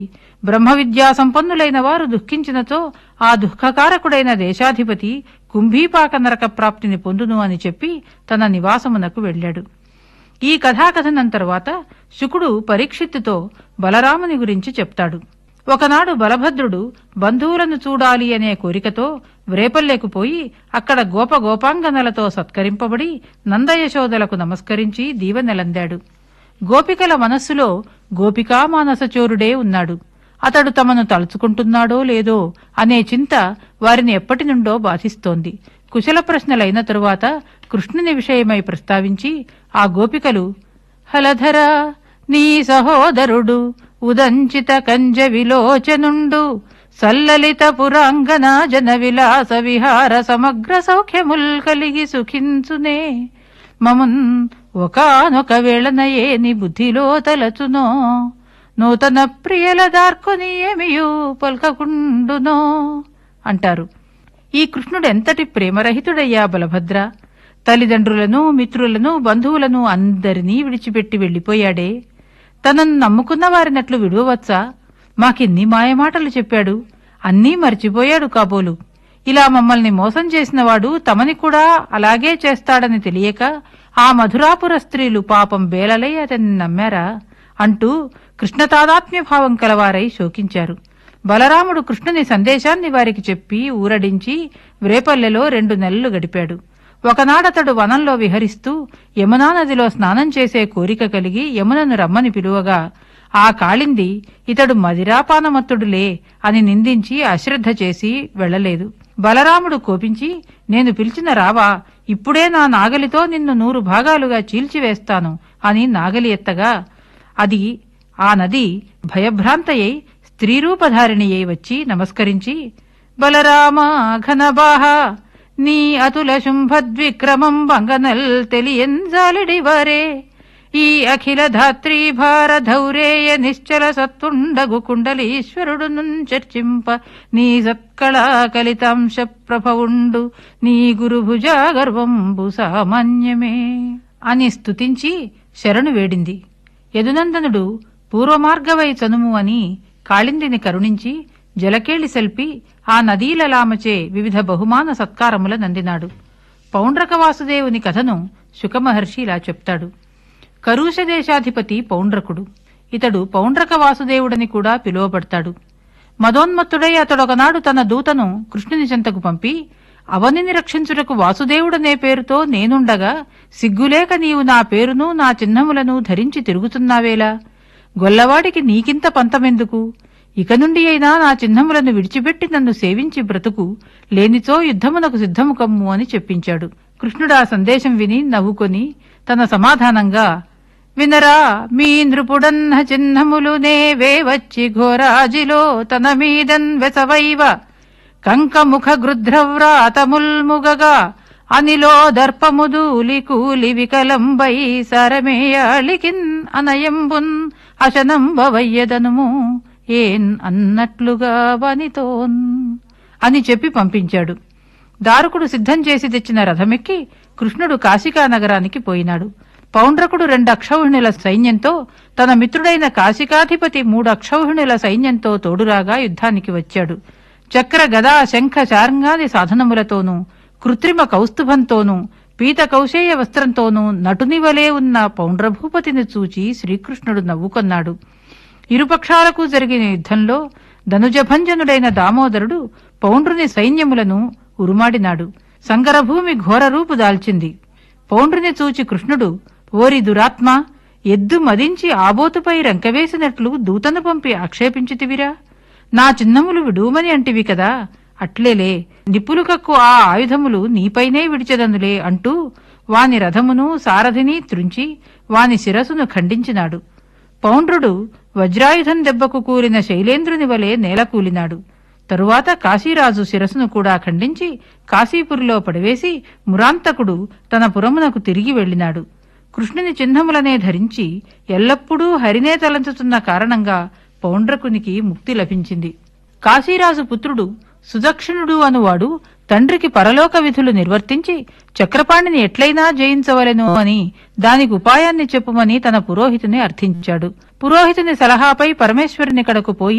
బ్రహ్మ విద్యా సంపన్నులైన వారు దుఃఖించినతో ఆ దుఃఖకారకుడైన దేశాధిపతి కుంభీపాక నరక ప్రాప్తిని పొందును అని చెప్పి తన నివాసమునకు వెళ్ళాడు ఈ కథాకథనం తరువాత శుకుడు పరీక్షిత్తుతో బలరాముని గురించి చెప్తాడు ఒకనాడు బలభద్రుడు బంధువులను చూడాలి అనే కోరికతో వ్రేపల్లెకు పోయి అక్కడ గోప గోపాంగనలతో సత్కరింపబడి నందయశోదలకు నమస్కరించి దీవెనలందాడు గోపికల మనస్సులో గోపికా మానసచోరుడే ఉన్నాడు అతడు తమను తలుచుకుంటున్నాడో లేదో అనే చింత వారిని ఎప్పటి నుండో బాధిస్తోంది కుశల ప్రశ్నలైన తరువాత కృష్ణుని విషయమై ప్రస్తావించి ఆ గోపికలు హలధర నీ సహోదరుడు ఉదంచిత కంజ విలోచనుండు సల్లలిత పురాంగన జన విలాస విహార సమగ్ర సౌఖ్యముల్ కలిగి సుఖించునే మమున్ ఒకానొక వేళనయే నీ బుద్ధిలో తలచునో నూతన ప్రియల దార్కొని ఏమియూ పల్కకుండునో అంటారు ఈ కృష్ణుడు ఎంతటి ప్రేమరహితుడయ్యా బలభద్ర తల్లిదండ్రులను మిత్రులను బంధువులను అందరినీ విడిచిపెట్టి వెళ్లిపోయాడే తనను నమ్ముకున్న వారినట్లు విడువవచ్చా మాకిన్ని మాయమాటలు చెప్పాడు అన్నీ మర్చిపోయాడు కాబోలు ఇలా మమ్మల్ని మోసం చేసినవాడు తమని కూడా అలాగే చేస్తాడని తెలియక ఆ మధురాపుర స్త్రీలు పాపం బేలలై అతన్ని నమ్మారా అంటూ కృష్ణతాదాత్మ్య భావం కలవారై శోకించారు బలరాముడు కృష్ణుని సందేశాన్ని వారికి చెప్పి ఊరడించి వ్రేపల్లెలో రెండు నెలలు గడిపాడు ఒకనాడతడు వనంలో విహరిస్తూ యమునా నదిలో స్నానం చేసే కోరిక కలిగి యమునను రమ్మని పిలువగా ఆ కాళింది ఇతడు మదిరాపానమత్తుడులే అని నిందించి అశ్రద్ధ చేసి వెళ్లలేదు బలరాముడు కోపించి నేను పిలిచిన రావా ఇప్పుడే నా నాగలితో నిన్ను నూరు భాగాలుగా చీల్చివేస్తాను అని నాగలి ఎత్తగా అది ఆ నది భయభ్రాంతయై స్త్రీరూపధారిణియై వచ్చి నమస్కరించి బలరామా ఘనబాహ నీ అతుల శుంభద్విక్రమం వంగనల్ తెలియంజాలిడివరే ఈ అఖిల ధాత్రీ భార ధౌరేయ నిశ్చల సత్తుండగు కుండలీశ్వరుడు చర్చింప నీ సత్కళా కలితాంశ ప్రభవుండు నీ గురుభుజ గర్వంబు సామాన్యమే అని స్తుతించి శరణు వేడింది యదునందనుడు పూర్వమార్గవై చనుము అని కాళిందిని కరుణించి జలకేళి సెల్పి ఆ నదీలలామచే వివిధ బహుమాన సత్కారముల నందినాడు పౌండ్రక వాసుదేవుని కథను శుకమహర్షి ఇలా చెప్తాడు కరుష దేశాధిపతి పౌండ్రకుడు ఇతడు పౌండ్రక వాసుదేవుడని కూడా పిలువబడతాడు మదోన్మత్తుడై అతడొకనాడు తన దూతను కృష్ణుని చెంతకు పంపి అవనిని రక్షించుటకు వాసుదేవుడనే పేరుతో నేనుండగా సిగ్గులేక నీవు నా పేరును నా చిహ్నములను ధరించి తిరుగుతున్నావేలా గొల్లవాడికి నీకింత పంతమెందుకు ఇక నుండి అయినా నా చిహ్నములను విడిచిపెట్టి నన్ను సేవించి బ్రతుకు లేనిచో యుద్ధమునకు సిద్ధము కమ్ము అని చెప్పించాడు కృష్ణుడు ఆ సందేశం విని నవ్వుకొని తన సమాధానంగా వినరా మీ నృపుడన్న చిహ్నములు నేవే వచ్చి ఘోరాజిలో తన మీదన్ వెసవైవ కంకముఖ గృధ్రవ్రాతముల్ముగగా అనిలో దర్పముదూలి కూలి వికలంబై సరమేయాళికిన్ అనయంబున్ అశనంబవయ్యదనుము ఏన్ అన్నట్లుగా వనితోన్ అని చెప్పి పంపించాడు దారుకుడు సిద్ధం చేసి తెచ్చిన రథమెక్కి కృష్ణుడు కాశికా నగరానికి పోయినాడు పౌండ్రకుడు రెండు అక్షౌహిణుల సైన్యంతో తన మిత్రుడైన కాశికాధిపతి మూడు అక్షౌహిణుల సైన్యంతో తోడురాగా యుద్ధానికి వచ్చాడు చక్ర గదా శంఖ చారంగాది సాధనములతోనూ కృత్రిమ కౌస్తుభంతోనూ పీత కౌశేయ వస్త్రంతోనూ నటుని వలె ఉన్న పౌండ్రభూపతిని చూచి శ్రీకృష్ణుడు నవ్వుకొన్నాడు ఇరుపక్షాలకు జరిగిన యుద్ధంలో ధనుజభంజనుడైన దామోదరుడు పౌండ్రుని సైన్యములను ఉరుమాడినాడు సంగరభూమి ఘోరరూపు దాల్చింది పౌండ్రుని చూచి కృష్ణుడు ఓరి దురాత్మ ఎద్దు మదించి ఆబోతుపై రంకవేసినట్లు దూతను పంపి ఆక్షేపించితివిరా నా చిన్నములు విడుమని అంటివి కదా అట్లేలే నిప్పులు కక్కు ఆ ఆయుధములు నీపైనే విడిచెదనులే అంటూ వాని రథమును సారథిని త్రుంచి వాని శిరసును ఖండించినాడు పౌండ్రుడు వజ్రాయుధం దెబ్బకు కూలిన శైలేంద్రుని వలె నేలకూలినాడు తరువాత కాశీరాజు శిరసును కూడా ఖండించి కాశీపురిలో పడివేసి మురాంతకుడు తన పురమునకు తిరిగి వెళ్ళినాడు కృష్ణుని చిహ్నములనే ధరించి ఎల్లప్పుడూ హరినే తలంచుతున్న కారణంగా పౌండ్రకునికి ముక్తి లభించింది కాశీరాజు పుత్రుడు సుదక్షిణుడు అనువాడు తండ్రికి పరలోక విధులు నిర్వర్తించి చక్రపాణిని ఎట్లయినా జయించవలెను అని దానికి ఉపాయాన్ని చెప్పుమని తన పురోహితుని అర్థించాడు పురోహితుని సలహాపై పరమేశ్వరుని కడకు పోయి